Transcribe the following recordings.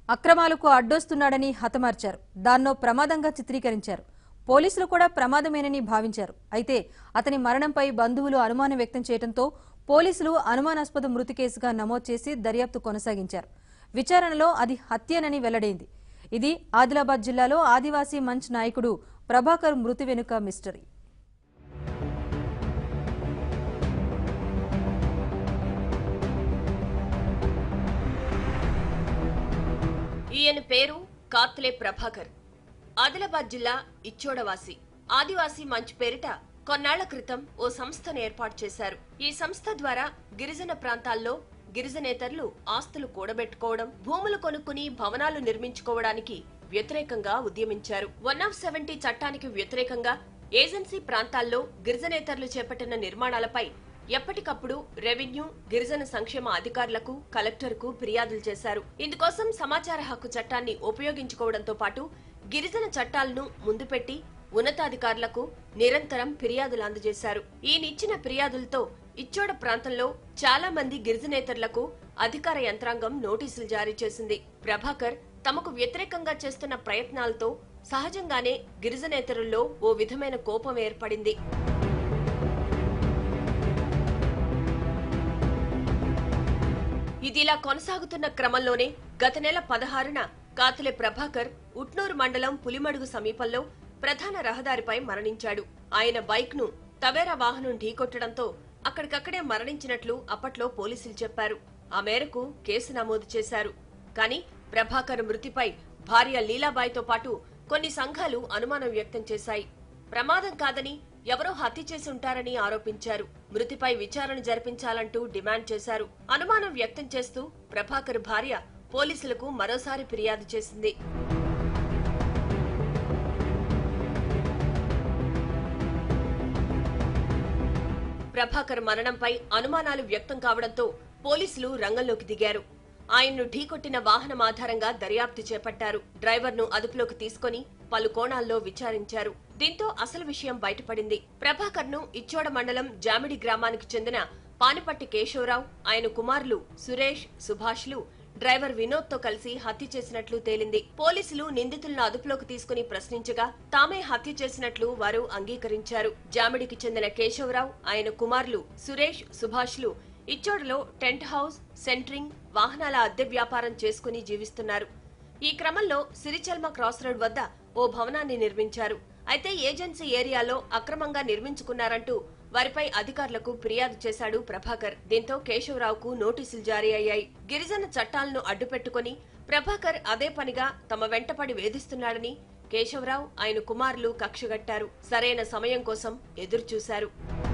అక్రమాలకు అడ్డొస్తున్నాడని హతమార్చారు దాన్నో ప్రమాదంగా చిత్రీకరించారు పోలీసులు కూడా ప్రమాదమేనని భావించారు అయితే అతని మరణంపై బంధువులు అనుమానం వ్యక్తం చేయడంతో పోలీసులు అనుమానాస్పద మృతి కేసుగా నమోదు చేసి దర్యాప్తు కొనసాగించారు విచారణలో అది హత్యేనని వెల్లడైంది ఇది ఆదిలాబాద్ జిల్లాలో ఆదివాసీ మంచ్ నాయకుడు ప్రభాకర్ మృతి వెనుక మిస్టరీ ఈయన పేరు కాత్లే ప్రభాకర్ ఆదిలాబాద్ జిల్లా ఇచ్చోడవాసి ఆదివాసీ మంచ్ పేరిట కొన్నాళ్ల క్రితం ఓ సంస్థను ఏర్పాటు చేశారు ఈ సంస్థ ద్వారా గిరిజన ప్రాంతాల్లో గిరిజనేతరులు ఆస్తులు కూడబెట్టుకోవడం భూములు కొనుక్కుని భవనాలు నిర్మించుకోవడానికి వ్యతిరేకంగా ఉద్యమించారు వన్ ఆఫ్ సెవెంటీ చట్టానికి వ్యతిరేకంగా ఏజెన్సీ ప్రాంతాల్లో గిరిజనేతరులు చేపట్టిన నిర్మాణాలపై ఎప్పటికప్పుడు రెవెన్యూ గిరిజన సంక్షేమ అధికారులకు కలెక్టర్కు ఫిర్యాదులు చేశారు ఇందుకోసం సమాచార హక్కు చట్టాన్ని ఉపయోగించుకోవడంతో పాటు గిరిజన చట్టాలను ముందు పెట్టి ఉన్నతాధికారులకు నిరంతరం ఫిర్యాదులు అందజేశారు ఈయనిచ్చిన ఫిర్యాదులతో ఇచ్చోడ ప్రాంతంలో చాలా మంది గిరిజనేతరులకు అధికార యంత్రాంగం నోటీసులు జారీ చేసింది ప్రభాకర్ తమకు వ్యతిరేకంగా చేస్తున్న ప్రయత్నాలతో సహజంగానే గిరిజనేతరుల్లో ఓ విధమైన కోపం ఏర్పడింది ఇదిలా కొనసాగుతున్న క్రమంలోనే గత నెల పదహారున కాతులే ప్రభాకర్ ఉట్నూరు మండలం పులిమడుగు సమీపంలో ప్రధాన రహదారిపై మరణించాడు ఆయన బైక్ ను తవేరా వాహనం ఢీకొట్టడంతో అక్కడికక్కడే మరణించినట్లు అప్పట్లో పోలీసులు చెప్పారు ఆ మేరకు కేసు నమోదు చేశారు కానీ ప్రభాకర్ మృతిపై భార్య లీలాబాయితో పాటు కొన్ని సంఘాలు అనుమానం వ్యక్తం చేశాయి ప్రమాదం కాదని ఎవరో హత్య చేసి ఉంటారని ఆరోపించారు మృతిపై విచారణ జరిపించాలంటూ డిమాండ్ చేశారు అనుమానం వ్యక్తం చేస్తూ ప్రభాకర్ భార్య పోలీసులకు మరోసారి ఫిర్యాదు చేసింది ప్రభాకర్ మరణంపై అనుమానాలు వ్యక్తం కావడంతో పోలీసులు రంగంలోకి దిగారు ఆయన్ను ఢీకొట్టిన వాహనం ఆధారంగా దర్యాప్తు చేపట్టారు డ్రైవర్ను అదుపులోకి తీసుకొని పలు కోణాల్లో విచారించారు దీంతో అసలు విషయం బయటపడింది ప్రభాకర్ ను ఇచ్చోడ మండలం జామిడి గ్రామానికి చెందిన పానిపట్టి కేశవరావు ఆయన కుమారులు సురేష్ సుభాష్లు డ్రైవర్ వినోద్ తో కలిసి హత్య చేసినట్లు తేలింది పోలీసులు నిందితులను అదుపులోకి తీసుకుని ప్రశ్నించగా తామే హత్య చేసినట్లు వారు అంగీకరించారు జామిడికి చెందిన కేశవరావు ఆయన కుమారులు సురేష్ సుభాష్లు ఇచ్చోడలో టెంట్ హౌస్ సెంట్రింగ్ వాహనాల అద్దె వ్యాపారం చేసుకుని జీవిస్తున్నారు ఈ క్రమంలో సిరిచల్మ క్రాస్ రోడ్ వద్ద ఓ భవనాన్ని నిర్మించారు అయితే ఏజెన్సీ ఏరియాలో అక్రమంగా నిర్మించుకున్నారంటూ వారిపై అధికారులకు ఫిర్యాదు చేశాడు ప్రభాకర్ దీంతో కేశవరావుకు నోటీసులు జారీ అయ్యాయి గిరిజన చట్టాలను అడ్డుపెట్టుకుని ప్రభాకర్ అదే పనిగా తమ వెంటపడి వేధిస్తున్నాడని కేశవరావు ఆయన కుమారులు కక్షగట్టారు సరైన సమయం కోసం ఎదురుచూశారు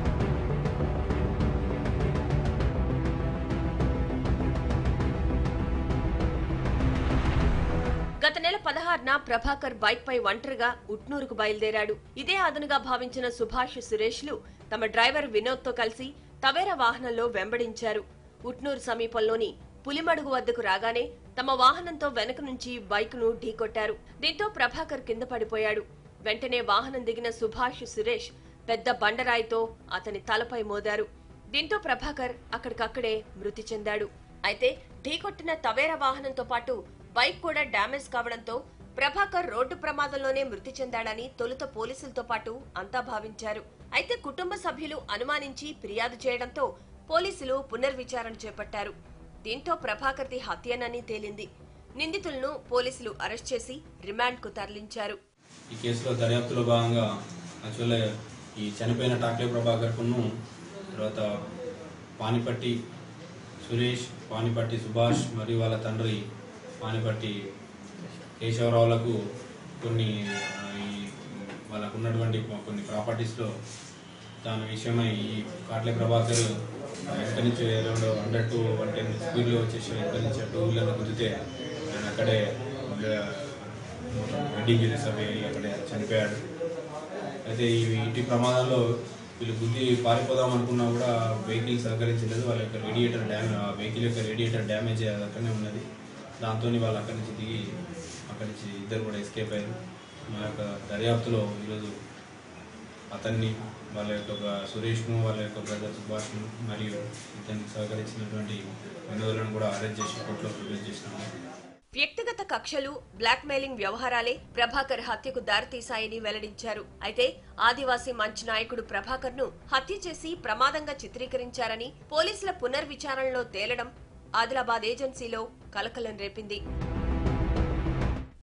గత నెల పదహారున ప్రభాకర్ బైక్ పై ఒంటరిగా ఉట్నూరుకు బయలుదేరాడు ఇదే అదనుగా భావించిన సుభాష్ సురేష్లు తమ డ్రైవర్ వినోద్ తో కలిసి తవేరా వాహనంలో వెంబడించారు ఉట్నూరు సమీపంలోని పులిమడుగు వద్దకు రాగానే తమ వాహనంతో వెనక నుంచి బైక్ ను ఢీకొట్టారు దీంతో ప్రభాకర్ కింద పడిపోయాడు వెంటనే వాహనం దిగిన సుభాష్ సురేష్ పెద్ద బండరాయితో అతని తలపై మోదారు దీంతో ప్రభాకర్ అక్కడికక్కడే మృతి చెందాడు అయితే ఢీకొట్టిన తవేరా వాహనంతో పాటు బైక్ కూడా డ్యామేజ్ కావడంతో ప్రభాకర్ రోడ్డు ప్రమాదంలోనే మృతి చెందాడని తొలుత పోలీసులతో పాటు అంతా భావించారు అయితే కుటుంబ సభ్యులు అనుమానించి ఫిర్యాదు చేయడంతో పోలీసులు పునర్విచారణ చేపట్టారు దీంతో ప్రభాకర్ది హత్యనని తేలింది నిందితులను పోలీసులు అరెస్ట్ చేసి రిమాండ్కు తరలించారు ఈ కేసులో దర్యాప్తులో భాగంగా యాక్చువల్గా ఈ చనిపోయిన టాక్లే ప్రభాకర్కును తర్వాత పానిపట్టి సురేష్ పానిపట్టి సుభాష్ మరియు వాళ్ళ తండ్రి పానిపట్టి కేశవరావులకు కొన్ని ఆ, ఈ వాళ్ళకు ఉన్నటువంటి కొన్ని ప్రాపర్టీస్లో దాని విషయమై ఈ కాట్లే ప్రభాకర్ వెనక నుంచి around hundred to one ten స్పీడ్లో వచ్చేసి వెనక నుంచి టూ వీలర్లో గుద్దితే ఆయన అక్కడే వెడ్డింగ్ రిజర్వ్ అయ్యి అక్కడే చనిపోయాడు అయితే ఈ ఇంటి ప్రమాదంలో వీళ్ళు బుద్ధి పారిపోదాం అనుకున్నా కూడా వెహికల్ సహకరించలేదు వాళ్ళ యొక్క రేడియేటర్ డ్యామేజ్ ఆ వెహికల్ యొక్క రేడియేటర్ డ్యామేజ్ అది అక్కడనే ఉన్నది దాంతో వాళ్ళు అక్కడి నుంచి దిగి అక్కడి నుంచి ఇద్దరు కూడా ఎస్కేప్ అయ్యారు మా యొక్క దర్యాప్తులో ఈరోజు అతన్ని వాళ్ళ యొక్క ఒక సురేష్ను వాళ్ళ యొక్క బ్రదర్ సుభాష్ను మరియు ఇతనికి సహకరించినటువంటి వినోదులను కూడా అరెస్ట్ చేసి కోర్టులో ప్రొడ్యూస్ చేసినాము వ్యక్తిగత కక్షలు బ్లాక్ మెయిలింగ్ వ్యవహారాలే ప్రభాకర్ హత్యకు దారితీశాయని వెల్లడించారు అయితే ఆదివాసీ మంచి నాయకుడు ప్రభాకర్ ను హత్య చేసి ప్రమాదంగా చిత్రీకరించారని పోలీసుల పునర్విచారణలో తేలడం ఆదిలాబాద్ ఏజెన్సీలో కలకలం రేపింది